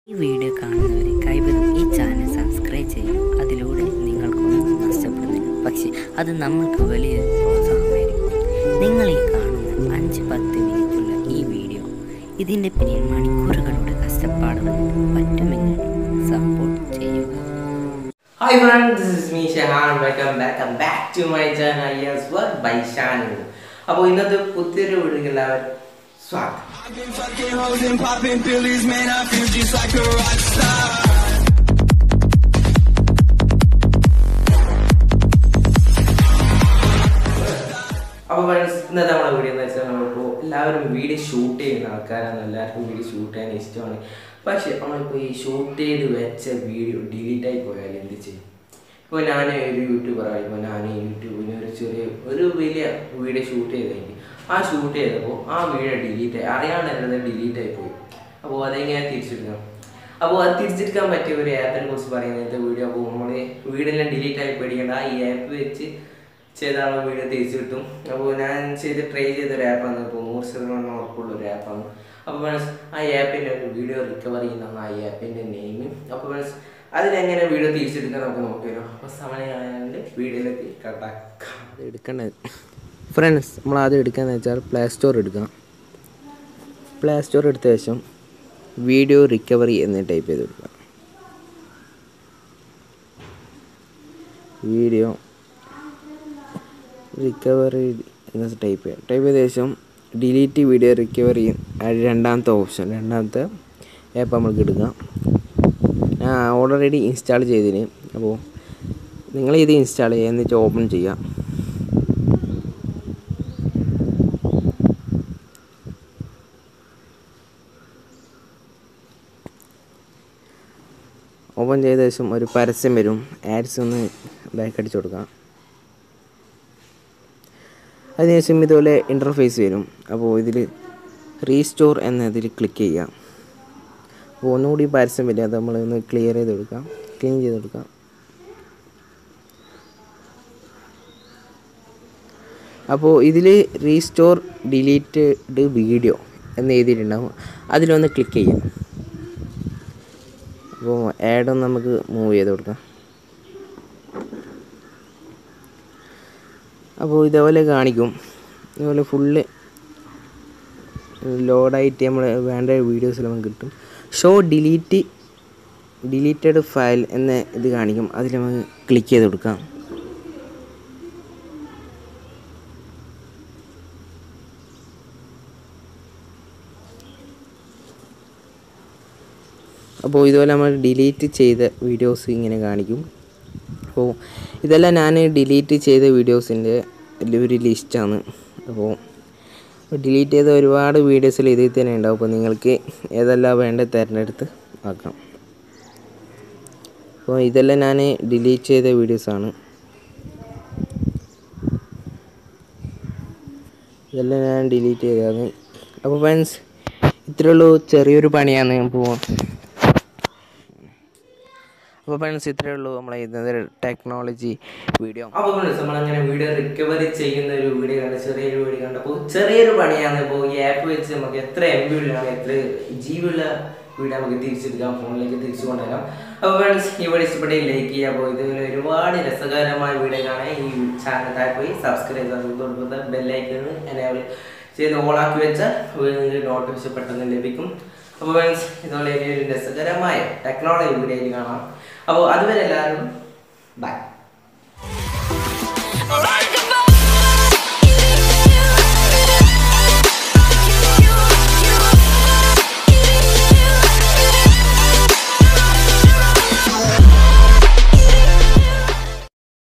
ഈ വീഡിയോ കാണുന്നവരെ കൈവരും ഈ ചാനൽ സബ്സ്ക്രൈബ് ചെയ്യും അതിലൂടെ നിങ്ങൾക്കൊന്നും നഷ്ടപ്പെടുന്നില്ല പക്ഷെ അത് നമ്മൾക്ക് വലിയ പ്രോത്സാഹനമായിരിക്കും നിങ്ങൾ ഈ കാണുന്ന അഞ്ച് പത്ത് മിനിറ്റുള്ള ഈ വീഡിയോ ഇതിൻ്റെ പിന്നിൽ മണിക്കൂറുകളുടെ കഷ്ടപ്പാടുകൾ പറ്റുമെങ്കിൽ സപ്പോർട്ട് ചെയ്യുക Hi friends, this is me Shahan. Welcome back. Welcome back to my channel. Yes, what by Shanu. അപ്പോൾ ഇന്നത്തെ പുതിയൊരു വീഡിയോക്ക് എല്ലാവരും സ്വാഗതം I've been fucking hoes and popping pillies, man. I feel just like a rock star. അപ്പോൾ friends ഇന്നത്തെ നമ്മുടെ video എന്ന് വെച്ചാൽ നമ്മളിപ്പോൾ എല്ലാവരും വീഡിയോ ഷൂട്ട് ചെയ്യുന്ന ആൾക്കാരാണ് എല്ലാവർക്കും വീഡിയോ ഷൂട്ട് ചെയ്യാൻ ഇഷ്ടമാണ് പക്ഷേ നമ്മളിപ്പോൾ ഈ ഷൂട്ട് ചെയ്ത് വെച്ച വീഡിയോ ഡിലീറ്റ് ആയി പോയാൽ എന്ത് ചെയ്യും ഇപ്പോൾ ഞാൻ ഒരു യൂട്യൂബറായി ഇപ്പോൾ ഞാൻ യൂട്യൂബിന് ഒരു ചെറിയ ഒരു വലിയ വീഡിയോ ഷൂട്ട് ചെയ്തെങ്കിൽ ആ ഷൂട്ട് ചെയ്തപ്പോൾ ആ വീഡിയോ ഡിലീറ്റ് ആയി അറിയാണ്ട് ഡിലീറ്റ് ആയി പോയി അപ്പോൾ അതെങ്ങനെ തിരിച്ചെടുക്കാം അപ്പോൾ അത് തിരിച്ചെടുക്കാൻ പറ്റിയ ഒരു ആപ്പിനെ കുറിച്ച് പറയുന്നത് വീഡിയോ അപ്പോൾ നമ്മൾ വീടെല്ലാം ഡിലീറ്റ് ആയി പേടിക്കേണ്ട ആ ഈ ആപ്പ് വെച്ച് ചെയ്താണ് വീഡിയോ തിരിച്ചു കിട്ടും അപ്പോൾ ഞാൻ ചെയ്ത് ട്രൈ ചെയ്ത ഒരു ആപ്പാണ് ഇപ്പോൾ നൂറ് ശതമാനം ഉറപ്പുള്ള ഒരു ആപ്പാണ് അപ്പോൾ ഫ്രണ്ട്സ് ആ ആപ്പിൻ്റെ ഒരു വീഡിയോ റിക്കവർ ചെയ്യുന്നതാണ് ആ ആപ്പിൻ്റെ നെയിം അപ്പോൾ ഫ്രണ്ട്സ് അതിലെങ്ങനെ വീഡിയോ തിരിച്ചെടുക്കാൻ നമുക്ക് നോക്കിയാലോ അപ്പോൾ സമയമായതുകൊണ്ട് വീഡിയോയിലേക്ക് കട്ടാക്കാം അത് എടുക്കേണ്ടത് ഫ്രണ്ട്സ് നമ്മൾ ആദ്യം എടുക്കാന്ന് വെച്ചാൽ പ്ലേ സ്റ്റോർ എടുക്കാം പ്ലേ സ്റ്റോർ എടുത്ത ശേഷം വീഡിയോ റിക്കവറി എന്ന് ടൈപ്പ് ചെയ്ത് കൊടുക്കുക വീഡിയോ റിക്കവറി എന്ന് ടൈപ്പ് ചെയ്യാം ടൈപ്പ് ചെയ്ത ശേഷം ഡിലീറ്റ് വീഡിയോ റിക്കവറി അത് രണ്ടാമത്തെ ഓപ്ഷൻ രണ്ടാമത്തെ ആപ്പ് നമുക്ക് എടുക്കാം ഞാൻ ഓൾറെഡി ഇൻസ്റ്റാൾ ചെയ്തിന് അപ്പോൾ നിങ്ങൾ ഇത് ഇൻസ്റ്റാൾ ചെയ്യുക എന്നിട്ട് ഓപ്പൺ ചെയ്യാം ഓപ്പൺ ചെയ്ത ശേഷം ഒരു പരസ്യം വരും ആഡ്സ് ഒന്ന് ബാക്ക് അടിച്ചു കൊടുക്കാം അതിനുശേഷം ഇതുപോലെ ഇൻ്റർഫേസ് വരും അപ്പോൾ ഇതിൽ റീസ്റ്റോർ എന്നതിൽ ക്ലിക്ക് ചെയ്യാം അപ്പോൾ ഒന്നുകൂടി പരസ്യം വരിക അത് നമ്മൾ ഒന്ന് ക്ലിയർ ചെയ്ത് കൊടുക്കാം ക്ലീൻ ചെയ്ത് കൊടുക്കാം അപ്പോൾ ഇതിൽ റീസ്റ്റോർ ഡിലീറ്റഡ് വീഡിയോ എന്ന് എഴുതിയിട്ടുണ്ടാവും അതിലൊന്ന് ക്ലിക്ക് ചെയ്യാം അപ്പോൾ ആഡൊന്ന് നമുക്ക് മൂവ് ചെയ്ത് കൊടുക്കാം അപ്പോൾ ഇതേപോലെ കാണിക്കും ഇതുപോലെ ഫുള്ള് ലോഡായിട്ട് നമ്മൾ വേണ്ട വീഡിയോസ് നമുക്ക് കിട്ടും ഷോ ഡിലീറ്റ് ഡിലീറ്റഡ് ഫയൽ എന്ന ഇത് കാണിക്കും അതിൽ നമുക്ക് ക്ലിക്ക് ചെയ്ത് കൊടുക്കാം അപ്പോൾ ഇതുപോലെ നമ്മൾ ഡിലീറ്റ് ചെയ്ത വീഡിയോസ് ഇങ്ങനെ കാണിക്കും അപ്പോൾ ഇതെല്ലാം ഞാൻ ഡിലീറ്റ് ചെയ്ത വീഡിയോസിൻ്റെ ഒരു ലിസ്റ്റാണ് അപ്പോൾ ഡിലീറ്റ് ചെയ്ത ഒരുപാട് വീഡിയോസിൽ ഇതിൽ തന്നെ ഉണ്ടാവും അപ്പോൾ നിങ്ങൾക്ക് ഏതെല്ലാം വേണ്ട തിരഞ്ഞെടുത്ത് ആക്കാം അപ്പോൾ ഇതെല്ലാം ഞാൻ ഡിലീറ്റ് ചെയ്ത വീഡിയോസാണ് ഇതെല്ലാം ഞാൻ ഡിലീറ്റ് ചെയ്തതാണ് അപ്പോൾ ഫ്രണ്ട്സ് ഇത്രയുള്ളൂ ചെറിയൊരു പണിയാണ് അപ്പോൾ അപ്പോൾ ഫ്രണ്ട്സ് ഇത്രയേ ഉള്ളൂ നമ്മളെ ഇന്നത്തെ ടെക്നോളജി വീഡിയോ അപ്പോൾ ഫ്രണ്ട്സ് നമ്മളങ്ങനെ വീഡിയോ റിക്കവറി ചെയ്യുന്ന ഒരു വീഡിയോ കണ്ട് ചെറിയൊരു വീഡിയോ കണ്ടപ്പോൾ ചെറിയൊരു പണിയാണ് ഇപ്പോൾ ഈ ആപ്പ് വെച്ച് നമുക്ക് എത്ര എം ബി ഉള്ളതാണ് എത്ര ജി ബി ഉള്ള വീഡിയോ നമുക്ക് തിരിച്ചെടുക്കാം ഫോണിലേക്ക് തിരിച്ചു കൊണ്ടുവരാം അപ്പോൾ ഫ്രണ്ട്സ് ഈ വീഡിയോ ഇഷ്ടപ്പെട്ടെങ്കിൽ ലൈക്ക് ചെയ്യുക അപ്പോൾ ഇതുപോലെ ഒരുപാട് രസകരമായ വീഡിയോ കാണാൻ ഈ ചാനൽ താഴെ പോയി സബ്സ്ക്രൈബ് ചെയ്ത് കൊടുക്കുന്ന ബെല്ലൈക്കണ് എനേബിൾ ചെയ്ത് ഓളാക്കി വെച്ചാൽ നിങ്ങൾക്ക് നോട്ടിഫിക്കേഷൻ പെട്ടെന്ന് ലഭിക്കും അപ്പോൾ ഫ്രണ്ട്സ് ഇതുപോലെ ഇനി ഒരു രസകരമായ ടെക്നോളജി വീഡിയോയിൽ കാണാം അപ്പോൾ അതുവരെ എല്ലാവരും ബൈ